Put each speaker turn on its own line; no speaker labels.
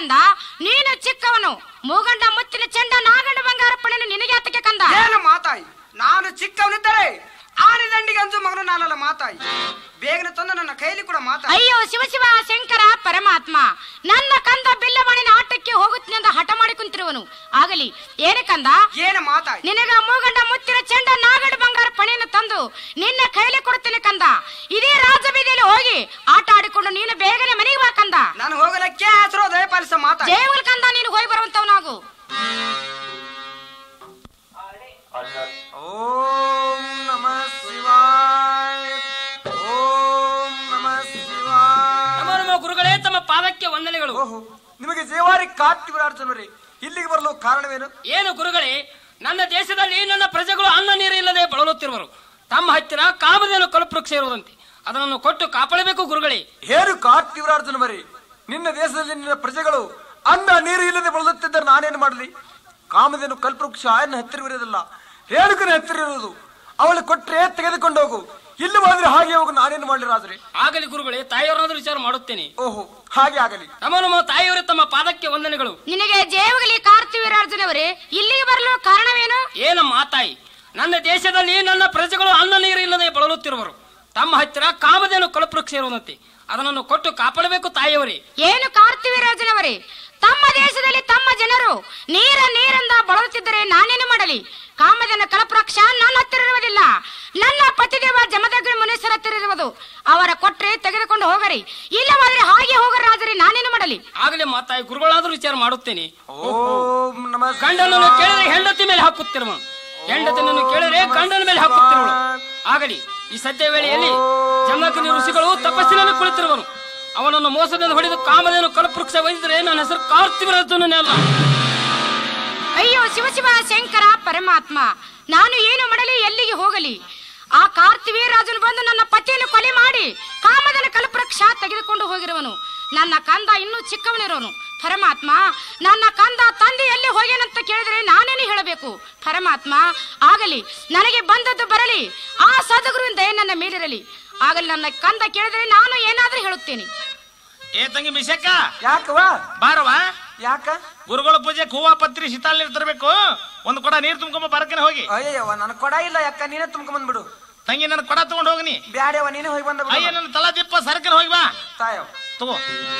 ಕಂದ ನೀನು ಚಿಕ್ಕವನು ಮೂಗಂಡ ಮುತ್ತಿನ ಚೆಂಡ ನಾಗಂಡ ಬಂಗಾರ ಪಣೆನು ನಿನಗೆ ಆತಕ್ಕೆ ಕಂದ
ಏನು ಮಾತಾಯಿ ನಾನು ಚಿಕ್ಕವನಿದ್ದರೆ ಆನೆ ದಂಡಿಗೆ ಅಂಜು ಮಗನು ನಾನಲ್ಲ ಮಾತಾಯಿ ಬೇಗನೆ ತಂದು ನನ್ನ ಕೈಲಿ ಕೂಡ ಮಾತಾಯಿ
ಅಯ್ಯೋ ಶಿವ ಶಿವ ಶಂಕರ ಪರಮಾತ್ಮ ನನ್ನ ಕಂದ ಬಿಲ್ಲಮಣಿನ ಆಟಕ್ಕೆ ಹೋಗುತ್ತೇನೆ ಅಂತ ಹಠ ಮಾಡಿ ಕುಂತಿರುವನು ಆಗಲಿ ಏನೇ ಕಂದ
ಏನು ಮಾತಾಯಿ
ನಿನಗ ಮೂಗಂಡ ಮುತ್ತಿನ ಚೆಂಡ ನಾಗಡ ಬಂಗಾರ ಪಣೆಯನ್ನು ತಂದು ನಿನ್ನ ಕೈಲಿ ಕೊಡುತ್ತೇನೆ ಕಂದ ಇದೇ ರಾಜಬೀದಿಯಲ್ಲಿ ಹೋಗಿ ಆಟ ಆಡಿಕೊಂಡು ನೀನು ಬೇಗನೆ ಮನೆಗೆ ಬಾ ಕಂದ
ನಾನು ಹೋಗಲಕ್ಕೆ ಹೆಸರು ದಯಪಾಲಿಸ ಮಾತಾಯಿ
ಜಯವುಲ್ ಕಂದ ನೀನು ಹೋಗಿ ಬರುವಂತವನಾಗು
ಓಂ ನಮಃ ಶಿವಾಯ ಓಂ ನಮಃ ಶಿವಾಯ
ನಮ್ಮ ನಮ್ಮ ಗುರುಗಳೇ ತಮ್ಮ ಪಾದಕ್ಕೆ ವಂದನೆಗಳು
ಓಹೋ ನಿಮಗೆ ಜೇವಾರಿ ಕಾರ್ತಿವರಾರ್ಜನವರೇ ಇಲ್ಲಿಗೆ ಬರಲು ಕಾರಣವೇನು
ಏನು ಗುರುಗಳೇ ನನ್ನ ದೇಶದಲ್ಲಿ ನನ್ನ ಪ್ರಜೆಗಳು ಅನ್ನ ನೀರು ಇಲ್ಲದೆ ಬಳಲುತ್ತಿರುವರು ತಮ್ಮ ಹತ್ತಿರ ಕಾಮಧೇನು ಕಲ್ಪವೃಕ್ಷ ಇರುವುದಂತೆ ಅದನ್ನು ಕೊಟ್ಟು ಕಾಪಾಡಬೇಕು ಗುರುಗಳೇ
ಏನು ಕಾರ್ತಿವರಾರ್ಜನವರೇ ನಿನ್ನ ದೇಶದಲ್ಲಿ ನಿನ್ನ ಪ್ರಜೆಗಳು ಅನ್ನ ನೀರು ಇಲ್ಲದೆ ಬಳಲುತ್ತಿದ್ದರೆ ನಾನೇನು ಮಾಡಲಿ ಕಾಮಧೇನು ಕಲ್ಪವೃಕ್ಷ ಎನ್ನ ಹತ್ತಿರವಿರೋದಿಲ್ಲ ರೇಣುಕನ ಹತ್ತಿರ ಇರುವುದು ಅವಳು ಕೊಟ್ಟರೆ ತೆಗೆದುಕೊಂಡು ಹೋಗು ಇಲ್ಲಿ ಹೋದ್ರೆ ಹಾಗೆ ಹೋಗು ನಾನೇನು ಮಾಡಲಿ ರಾಜರೇ
ಆಗಲಿ ಗುರುಗಳೇ ತಾಯಿಯವರಾದ್ರೂ ವಿಚಾರ ಮಾಡುತ್ತೇನೆ
ಓಹೋ ಹಾಗೆ ಆಗಲಿ
ನಮ್ಮ ನಮ್ಮ ತಾಯಿಯವರೇ ತಮ್ಮ ಪಾದಕ್ಕೆ ವಂದನೆಗಳು
ನಿನಗೆ ಜಯವಾಗಲಿ ಕಾರ್ತಿವೀರಾರ್ಜುನವರೇ ಇಲ್ಲಿಗೆ ಬರಲು ಕಾರಣವೇನು
ಏನಮ್ಮ ತಾಯಿ ನನ್ನ ದೇಶದಲ್ಲಿ ನನ್ನ ಪ್ರಜೆಗಳು ಅನ್ನ ನೀರು ಇಲ್ಲದೆ ಬಳಲುತ್ತಿರುವರು ತಮ್ಮ ಹತ್ತಿರ ಕಾಮಧೇನು ಕಲ್ಪವೃಕ್ಷ ಇರುವುದಂತೆ ಅದನ್ನು ಕೊಟ್ಟು ಕಾಪಾಡಬೇಕು ತಾಯಿಯವರೇ
ಏನು ಕಾರ್ತಿವೀರಾರ್ಜುನವರೇ ತಮ್ಮ ದೇಶದಲ್ಲಿ ತಮ್ಮ ಜನರು ನೀರ ನೀರಿಂದ ಬಳಲುತ್ತಿದ್ದರೆ ನಾನೇನು ಮಾಡಲಿ ಕಾಮದನ ಕಲಪ್ರಕ್ಷ ನನ್ನ ಹತ್ತಿರ ಇರುವುದಿಲ್ಲ ನನ್ನ ಪತಿದೇವ ಜಮದಗ್ರಿ ಮುನೇಶ್ವರ ಹತ್ತಿರ ಇರುವುದು ಅವರ ಕೊಟ್ರೆ ತೆಗೆದುಕೊಂಡು ಹೋಗರಿ ಇಲ್ಲವಾದ್ರೆ ಹಾಗೆ ಹೋಗರಾದರೆ ನಾನೇನು ಮಾಡಲಿ
ಆಗಲೇ ಮಾತಾಯಿ ಗುರುಗಳಾದ್ರೂ ವಿಚಾರ ಮಾಡುತ್ತೇನೆ
ಓಂ ನಮಃ
ಗಂಡನನ್ನು ಕೇಳಿದ್ರೆ ಹೆಂಡತಿ ಮೇಲೆ ಹಾಕುತ್ತಿರುವ ಹೆಂಡತಿನನ್ನು ಕೇಳಿದ್ರೆ ಗಂಡನ ಮೇಲೆ ಹಾಕುತ್ತಿರುವಳು ಆಗಲಿ ಈ ಸದ್ಯ ವೇಳೆಯಲ್ಲಿ ಜಮದಗ್ನಿ ಋಷಿಗಳು ತಪಸ್ಸಿನಲ್ಲಿ ಕುಳಿತಿರುವನು ಅವನನ್ನು ಮೋಸದಿಂದ ಹೊಡೆದು ಕಾಮಧೇನು ಕಲ್ಪವೃಕ್ಷ ವಹಿಸಿದ್ರೆ ನನ್ನ ಹೆಸರು ಕಾರ್ತಿವರಜನೇ ಅಲ್ಲ
ಅಯ್ಯೋ ಶಿವ ಶಿವ ಶಂಕರ ಪರಮಾತ್ಮ ನಾನು ಏನು ಮಾಡಲಿ ಎಲ್ಲಿಗೆ ಹೋಗಲಿ ಆ ಕಾರ್ತಿವೀರಾಜನು ಬಂದು ನನ್ನ ಪತಿಯನ್ನು ಕೊಲೆ ಮಾಡಿ ಕಾಮದನ ಕಲ್ಪವೃಕ್ಷ ತೆಗೆದುಕೊಂಡು ಹೋಗಿರುವನು ನನ್ನ ಕಂದ ಇನ್ನೂ ಚಿಕ್ಕವನಿರೋನು ಪರಮಾತ್ಮ ನನ್ನ ಕಂದ ತಂದೆ ಎಲ್ಲಿ ಹೋಗ್ಯಾನಂತ ಕೇಳಿದರೆ ನಾನೇನು ಹೇಳಬೇಕು ಪರಮಾತ್ಮ ಆಗಲಿ ನನಗೆ ಬಂದದ್ದು ಬರಲಿ ಆ ಸದ್ಗುರುವಿನ ದಯೆ ನನ್ನ ಮೇಲಿರಲಿ ಆಗಲಿ ನನ್ನ ಕಂದ ಕೇಳಿದರೆ ನಾನು ಏನಾದರೂ ಹೇಳುತ್ತೇನೆ
ಏ ತಂಗಿ ಮಿಸಕ್ಕ
ಯಾಕವ
ಬಾರವ
ಯಾಕ
ಗುರುಗಳ ಪೂಜೆಗೆ ಹೂವ ಪತ್ರಿ ಶೀತಾಲ್ ನೀರು ತರಬೇಕು ಒಂದು ಕೊಡ ನೀರು ತುಂಬ್ಕೊಂಬ ಬರಕನೆ ಹೋಗಿ
ಅಯ್ಯವ್ವ ನನ್ ಕೊಡ ಇಲ್ಲ ಯಾಕ ನೀನೇ ತುಂಬ್ಕೊಂಡ್ ಬಂದ್ಬಿಡು
ತಂಗಿ ನನ್ನ ಕೊಡ ತಗೊಂಡು ಹೋಗಿ ನೀ
ಬ್ಯಾಡ್ಯವ ನೀನೇ ಹೋಗಿ ಬಂದ
ಅಯ್ಯ ನನ್ನ ತಲಾ ದಿಪ್ಪ ಸರ್ಕನ್ ಹೋಗಿ ಬಾ
ತಾಯವ್
ತಗೋ